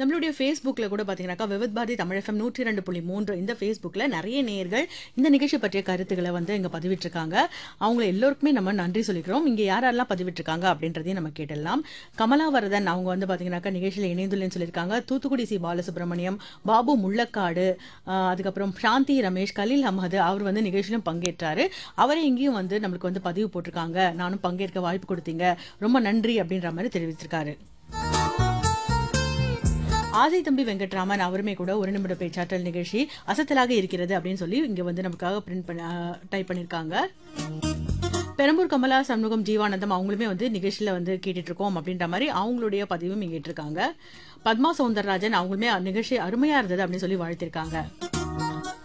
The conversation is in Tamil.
நம்மளுடைய ஃபேஸ்புக்கில் கூட பார்த்தீங்கன்னாக்கா விவித் பாரதி தமிழ் எஃப்எம் நூற்றி ரெண்டு புள்ளி மூன்று இந்த ஃபேஸ்புக்கில் நிறைய நேயர்கள் இந்த நிகழ்ச்சி பற்றிய கருத்துக்களை வந்து இங்கே பதிவிட்டிருக்காங்க அவங்கள எல்லோருக்குமே நம்ம நன்றி சொல்லிக்கிறோம் இங்கே யார் யாரெல்லாம் பதிவிட்டிருக்காங்க அப்படின்றதையும் நம்ம கேட்டுடலாம் கமலாவரதன் அவங்க வந்து பார்த்தீங்கன்னாக்கா நிகழ்ச்சியில் இணைந்துள்ளேன்னு சொல்லியிருக்காங்க தூத்துக்குடி சி பாலசுப்ரமணியம் பாபு முள்ளக்காடு ஆஹ் அதுக்கப்புறம் சாந்தி ரமேஷ் கலீல் அஹமது அவர் வந்து நிகழ்ச்சியிலும் பங்கேற்றாரு அவரே இங்கேயும் வந்து நம்மளுக்கு வந்து பதிவு போட்டிருக்காங்க நானும் பங்கேற்க வாய்ப்பு கொடுத்தீங்க ரொம்ப நன்றி அப்படின்ற மாதிரி தெரிவித்திருக்காரு ஆதி தம்பி வெங்கட்ராமன் அவருமே கூட ஒரு நிமிட பேச்சாற்றல் நிகழ்ச்சி அசத்தலாக இருக்கிறது அப்படின்னு சொல்லி இங்க வந்து நமக்காக பிரிண்ட் பண்ண டைப் பண்ணிருக்காங்க பெரம்பூர் கமலா சண்முகம் ஜீவானந்தம் அவங்களுமே வந்து நிகழ்ச்சியில வந்து கேட்டுட்டு இருக்கோம் அப்படின்ற மாதிரி அவங்களுடைய பதிவும் இங்க இருக்காங்க பத்மா சவுந்தரராஜன் அவங்களுமே நிகழ்ச்சி அருமையா இருந்தது அப்படின்னு சொல்லி வாழ்த்திருக்காங்க